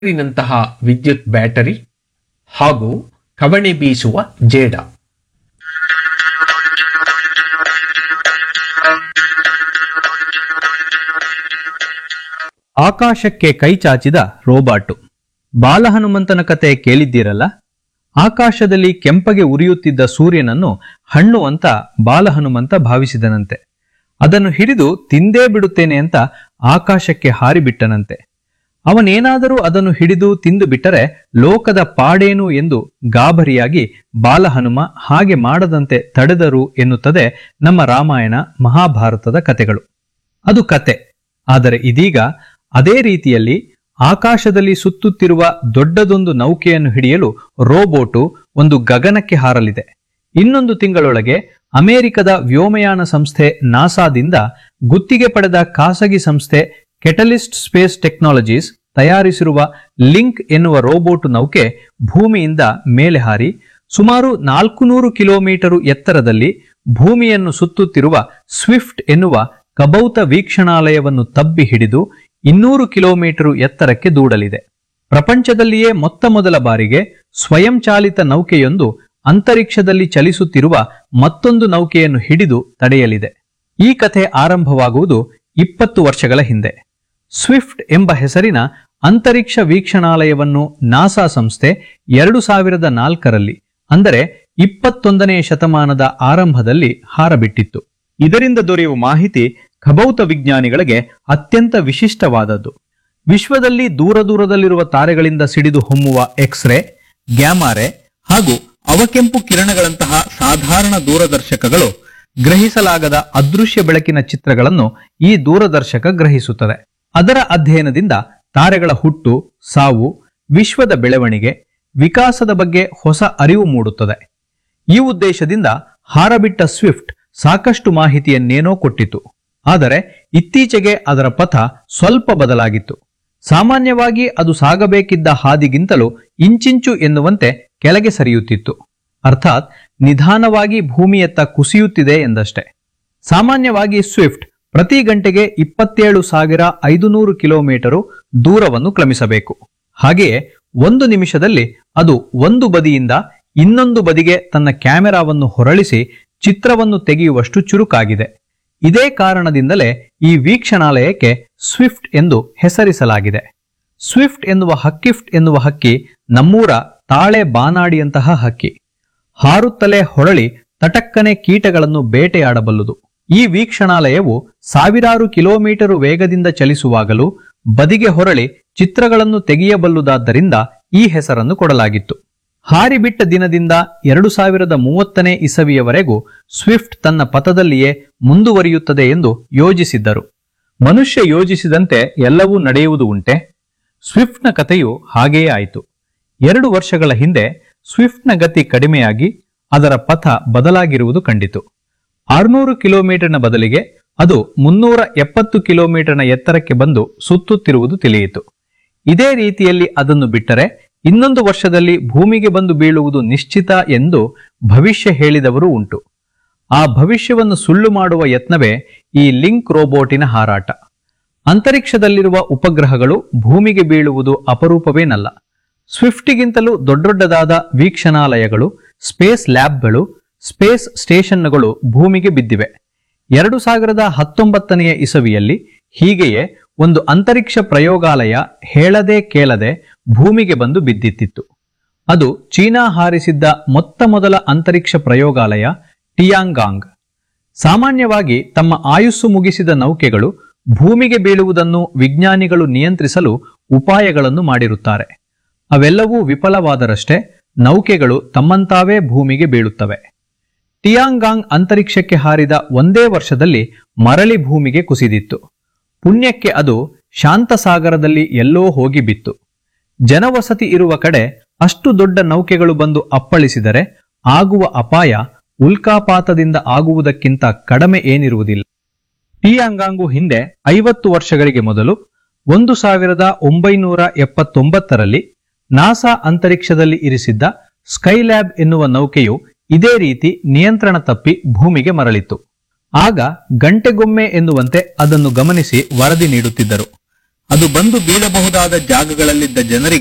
ನೀರಿನಂತಹ ವಿದ್ಯುತ್ ಬ್ಯಾಟರಿ ಹಾಗೂ ಕವಣೆ ಬೀಸುವ ಜೇಡ ಆಕಾಶಕ್ಕೆ ಕೈ ಚಾಚಿದ ರೋಬಾಟು ಬಾಲಹನುಮಂತನ ಕತೆ ಕೇಳಿದ್ದೀರಲ್ಲ ಆಕಾಶದಲ್ಲಿ ಕೆಂಪಗೆ ಉರಿಯುತ್ತಿದ್ದ ಸೂರ್ಯನನ್ನು ಹಣ್ಣು ಅಂತ ಬಾಲಹನುಮಂತ ಭಾವಿಸಿದನಂತೆ ಅದನ್ನು ಹಿಡಿದು ತಿಂದೇ ಬಿಡುತ್ತೇನೆ ಅಂತ ಆಕಾಶಕ್ಕೆ ಹಾರಿಬಿಟ್ಟನಂತೆ ಅವನೇನಾದರೂ ಅದನ್ನು ಹಿಡಿದು ತಿಂದು ಬಿಟ್ಟರೆ ಲೋಕದ ಪಾಡೇನು ಎಂದು ಗಾಬರಿಯಾಗಿ ಬಾಲಹನುಮ ಹಾಗೆ ಮಾಡದಂತೆ ತಡೆದರು ಎನ್ನುತ್ತದೆ ನಮ್ಮ ರಾಮಾಯಣ ಮಹಾಭಾರತದ ಕತೆಗಳು ಅದು ಕತೆ ಆದರೆ ಇದೀಗ ಅದೇ ರೀತಿಯಲ್ಲಿ ಆಕಾಶದಲ್ಲಿ ಸುತ್ತುತ್ತಿರುವ ದೊಡ್ಡದೊಂದು ನೌಕೆಯನ್ನು ಹಿಡಿಯಲು ರೋಬೋಟು ಒಂದು ಗಗನಕ್ಕೆ ಹಾರಲಿದೆ ಇನ್ನೊಂದು ತಿಂಗಳೊಳಗೆ ಅಮೆರಿಕದ ವ್ಯೋಮಯಾನ ಸಂಸ್ಥೆ ನಾಸಾದಿಂದ ಗುತ್ತಿಗೆ ಪಡೆದ ಖಾಸಗಿ ಸಂಸ್ಥೆ ಕೆಟಲಿಸ್ಟ್ ಸ್ಪೇಸ್ ಟೆಕ್ನಾಲಜೀಸ್ ತಯಾರಿಸಿರುವ ಲಿಂಕ್ ಎನ್ನುವ ರೋಬೋಟ್ ನೌಕೆ ಭೂಮಿಯಿಂದ ಮೇಲೆ ಹಾರಿ ಸುಮಾರು ನಾಲ್ಕುನೂರು ಕಿಲೋಮೀಟರು ಎತ್ತರದಲ್ಲಿ ಭೂಮಿಯನ್ನು ಸುತ್ತುತ್ತಿರುವ ಸ್ವಿಫ್ಟ್ ಎನ್ನುವ ಕಬೌತ ವೀಕ್ಷಣಾಲಯವನ್ನು ತಬ್ಬಿ ಹಿಡಿದು ಇನ್ನೂರು ಕಿಲೋಮೀಟರು ಎತ್ತರಕ್ಕೆ ದೂಡಲಿದೆ ಪ್ರಪಂಚದಲ್ಲಿಯೇ ಮೊತ್ತ ಮೊದಲ ಬಾರಿಗೆ ಸ್ವಯಂಚಾಲಿತ ನೌಕೆಯೊಂದು ಅಂತರಿಕ್ಷದಲ್ಲಿ ಚಲಿಸುತ್ತಿರುವ ಮತ್ತೊಂದು ನೌಕೆಯನ್ನು ಹಿಡಿದು ತಡೆಯಲಿದೆ ಈ ಕಥೆ ಆರಂಭವಾಗುವುದು ಇಪ್ಪತ್ತು ವರ್ಷಗಳ ಹಿಂದೆ ಸ್ವಿಫ್ಟ್ ಎಂಬ ಹೆಸರಿನ ಅಂತರಿಕ್ಷ ವೀಕ್ಷಣಾಲಯವನ್ನು ನಾಸಾ ಸಂಸ್ಥೆ ಎರಡು ಸಾವಿರದ ನಾಲ್ಕರಲ್ಲಿ ಅಂದರೆ ಇಪ್ಪತ್ತೊಂದನೆಯ ಶತಮಾನದ ಆರಂಭದಲ್ಲಿ ಹಾರಬಿಟ್ಟಿತ್ತು ಇದರಿಂದ ದೊರೆಯುವ ಮಾಹಿತಿ ಖಭೌತ ವಿಜ್ಞಾನಿಗಳಿಗೆ ಅತ್ಯಂತ ವಿಶಿಷ್ಟವಾದದ್ದು ವಿಶ್ವದಲ್ಲಿ ದೂರ ದೂರದಲ್ಲಿರುವ ತಾರೆಗಳಿಂದ ಸಿಡಿದು ಹೊಮ್ಮುವ ಎಕ್ಸ್ರೇ ಗ್ಯಾಮಾರೆ ಹಾಗೂ ಅವಕೆಂಪು ಕಿರಣಗಳಂತಹ ಸಾಧಾರಣ ದೂರದರ್ಶಕಗಳು ಗ್ರಹಿಸಲಾಗದ ಅದೃಶ್ಯ ಬೆಳಕಿನ ಚಿತ್ರಗಳನ್ನು ಈ ದೂರದರ್ಶಕ ಗ್ರಹಿಸುತ್ತದೆ ಅದರ ಅಧ್ಯಯನದಿಂದ ತಾರೆಗಳ ಹುಟ್ಟು ಸಾವು ವಿಶ್ವದ ಬೆಳವಣಿಗೆ ವಿಕಾಸದ ಬಗ್ಗೆ ಹೊಸ ಅರಿವು ಮೂಡುತ್ತದೆ ಈ ಉದ್ದೇಶದಿಂದ ಹಾರಬಿಟ್ಟ ಸ್ವಿಫ್ಟ್ ಸಾಕಷ್ಟು ಮಾಹಿತಿಯನ್ನೇನೋ ಕೊಟ್ಟಿತು ಆದರೆ ಇತ್ತೀಚೆಗೆ ಅದರ ಪಥ ಸ್ವಲ್ಪ ಬದಲಾಗಿತ್ತು ಸಾಮಾನ್ಯವಾಗಿ ಅದು ಸಾಗಬೇಕಿದ್ದ ಹಾದಿಗಿಂತಲೂ ಇಂಚಿಂಚು ಎನ್ನುವಂತೆ ಕೆಳಗೆ ಸರಿಯುತ್ತಿತ್ತು ಅರ್ಥಾತ್ ನಿಧಾನವಾಗಿ ಭೂಮಿಯತ್ತ ಕುಸಿಯುತ್ತಿದೆ ಎಂದಷ್ಟೇ ಸಾಮಾನ್ಯವಾಗಿ ಸ್ವಿಫ್ಟ್ ಪ್ರತಿ ಗಂಟೆಗೆ ಇಪ್ಪತ್ತೇಳು ಸಾವಿರ ಐದುನೂರು ಕಿಲೋಮೀಟರು ದೂರವನ್ನು ಕ್ರಮಿಸಬೇಕು ಹಾಗೆಯೇ ಒಂದು ನಿಮಿಷದಲ್ಲಿ ಅದು ಒಂದು ಬದಿಯಿಂದ ಇನ್ನೊಂದು ಬದಿಗೆ ತನ್ನ ಕ್ಯಾಮೆರಾವನ್ನು ಹೊರಳಿಸಿ ಚಿತ್ರವನ್ನು ತೆಗೆಯುವಷ್ಟು ಚುರುಕಾಗಿದೆ ಇದೇ ಕಾರಣದಿಂದಲೇ ಈ ವೀಕ್ಷಣಾಲಯಕ್ಕೆ ಸ್ವಿಫ್ಟ್ ಎಂದು ಹೆಸರಿಸಲಾಗಿದೆ ಸ್ವಿಫ್ಟ್ ಎನ್ನುವ ಹಕ್ಕಿಫ್ಟ್ ಎನ್ನುವ ಹಕ್ಕಿ ನಮ್ಮೂರ ತಾಳೆ ಬಾನಾಡಿಯಂತಹ ಹಕ್ಕಿ ಹಾರುತ್ತಲೇ ಹೊರಳಿ ತಟಕ್ಕನೆ ಕೀಟಗಳನ್ನು ಬೇಟೆಯಾಡಬಲ್ಲುದು ಈ ವೀಕ್ಷಣಾಲಯವು ಸಾವಿರಾರು ಕಿಲೋಮೀಟರು ವೇಗದಿಂದ ಚಲಿಸುವಾಗಲೂ ಬದಿಗೆ ಹೊರಳಿ ಚಿತ್ರಗಳನ್ನು ತೆಗೆಯಬಲ್ಲುದಾದ್ದರಿಂದ ಈ ಹೆಸರನ್ನು ಕೊಡಲಾಗಿತ್ತು ಹಾರಿಬಿಟ್ಟ ದಿನದಿಂದ ಎರಡು ಸಾವಿರದ ಮೂವತ್ತನೇ ಇಸವಿಯವರೆಗೂ ಸ್ವಿಫ್ಟ್ ತನ್ನ ಪಥದಲ್ಲಿಯೇ ಮುಂದುವರಿಯುತ್ತದೆ ಎಂದು ಯೋಜಿಸಿದ್ದರು ಮನುಷ್ಯ ಯೋಜಿಸಿದಂತೆ ಎಲ್ಲವೂ ನಡೆಯುವುದು ಉಂಟೆ ಸ್ವಿಫ್ಟ್ನ ಕಥೆಯು ಹಾಗೆಯೇ ಆಯಿತು ಎರಡು ವರ್ಷಗಳ ಹಿಂದೆ ಸ್ವಿಫ್ಟ್ನ ಗತಿ ಕಡಿಮೆಯಾಗಿ ಅದರ ಪಥ ಬದಲಾಗಿರುವುದು ಕಂಡಿತು ಆರುನೂರು ಕಿಲೋಮೀಟರ್ನ ಬದಲಿಗೆ ಅದು ಮುನ್ನೂರ ಎಪ್ಪತ್ತು ಕಿಲೋಮೀಟರ್ನ ಎತ್ತರಕ್ಕೆ ಬಂದು ಸುತ್ತುತ್ತಿರುವುದು ತಿಳಿಯಿತು ಇದೇ ರೀತಿಯಲ್ಲಿ ಅದನ್ನು ಬಿಟ್ಟರೆ ಇನ್ನೊಂದು ವರ್ಷದಲ್ಲಿ ಭೂಮಿಗೆ ಬಂದು ಬೀಳುವುದು ನಿಶ್ಚಿತ ಎಂದು ಭವಿಷ್ಯ ಹೇಳಿದವರು ಉಂಟು ಆ ಭವಿಷ್ಯವನ್ನು ಸುಳ್ಳು ಮಾಡುವ ಯತ್ನವೇ ಈ ಲಿಂಕ್ ರೋಬೋಟಿನ ಹಾರಾಟ ಅಂತರಿಕ್ಷದಲ್ಲಿರುವ ಉಪಗ್ರಹಗಳು ಭೂಮಿಗೆ ಬೀಳುವುದು ಅಪರೂಪವೇನಲ್ಲ ಸ್ವಿಫ್ಟಿಗಿಂತಲೂ ದೊಡ್ಡದೊಡ್ಡದಾದ ವೀಕ್ಷಣಾಲಯಗಳು ಸ್ಪೇಸ್ ಲ್ಯಾಬ್ಗಳು ಸ್ಪೇಸ್ ಸ್ಟೇಷನ್ಗಳು ಭೂಮಿಗೆ ಬಿದ್ದಿವೆ ಎರಡು ಸಾವಿರದ ಹತ್ತೊಂಬತ್ತನೆಯ ಇಸವಿಯಲ್ಲಿ ಹೀಗೆಯೇ ಒಂದು ಅಂತರಿಕ್ಷ ಪ್ರಯೋಗಾಲಯ ಹೇಳದೆ ಕೇಳದೆ ಭೂಮಿಗೆ ಬಂದು ಬಿದ್ದಿತ್ತಿತ್ತು ಅದು ಚೀನಾ ಹಾರಿಸಿದ್ದ ಮೊತ್ತ ಮೊದಲ ಅಂತರಿಕ್ಷ ಪ್ರಯೋಗಾಲಯ ಟಿಯಾಂಗಾಂಗ್ ಸಾಮಾನ್ಯವಾಗಿ ತಮ್ಮ ಆಯುಸ್ಸು ಮುಗಿಸಿದ ನೌಕೆಗಳು ಭೂಮಿಗೆ ಬೀಳುವುದನ್ನು ವಿಜ್ಞಾನಿಗಳು ನಿಯಂತ್ರಿಸಲು ಉಪಾಯಗಳನ್ನು ಮಾಡಿರುತ್ತಾರೆ ಅವೆಲ್ಲವೂ ವಿಫಲವಾದರಷ್ಟೇ ನೌಕೆಗಳು ತಮ್ಮಂತಾವೇ ಭೂಮಿಗೆ ಬೀಳುತ್ತವೆ ಟಿಯಾಂಗಾಂಗ್ ಅಂತರಿಕ್ಷಕ್ಕೆ ಹಾರಿದ ಒಂದೇ ವರ್ಷದಲ್ಲಿ ಮರಳಿ ಭೂಮಿಗೆ ಕುಸಿದಿತ್ತು ಪುಣ್ಯಕ್ಕೆ ಅದು ಶಾಂತಸಾಗರದಲ್ಲಿ ಎಲ್ಲೋ ಹೋಗಿ ಬಿತ್ತು ಜನವಸತಿ ಇರುವ ಕಡೆ ಅಷ್ಟು ದೊಡ್ಡ ನೌಕೆಗಳು ಬಂದು ಅಪ್ಪಳಿಸಿದರೆ ಆಗುವ ಅಪಾಯ ಉಲ್ಕಾಪಾತದಿಂದ ಆಗುವುದಕ್ಕಿಂತ ಕಡಿಮೆ ಏನಿರುವುದಿಲ್ಲ ಟಿಯಾಂಗಾಂಗು ಹಿಂದೆ ಐವತ್ತು ವರ್ಷಗಳಿಗೆ ಮೊದಲು ಒಂದು ಸಾವಿರದ ಒಂಬೈನೂರ ಎಪ್ಪತ್ತೊಂಬತ್ತರಲ್ಲಿ ನಾಸಾ ಅಂತರಿಕ್ಷದಲ್ಲಿ ಇರಿಸಿದ್ದ ಸ್ಕೈಲ್ಯಾಬ್ ಎನ್ನುವ ನೌಕೆಯು ಇದೇ ರೀತಿ ನಿಯಂತ್ರಣ ತಪ್ಪಿ ಭೂಮಿಗೆ ಮರಳಿತು ಆಗ ಗಂಟೆಗೊಮ್ಮೆ ಎನ್ನುವಂತೆ ಅದನ್ನು ಗಮನಿಸಿ ವರದಿ ನೀಡುತ್ತಿದ್ದರು ಅದು ಬಂದು ಬೀಳಬಹುದಾದ ಜಾಗಗಳಲ್ಲಿದ್ದ ಜನರಿಗೆ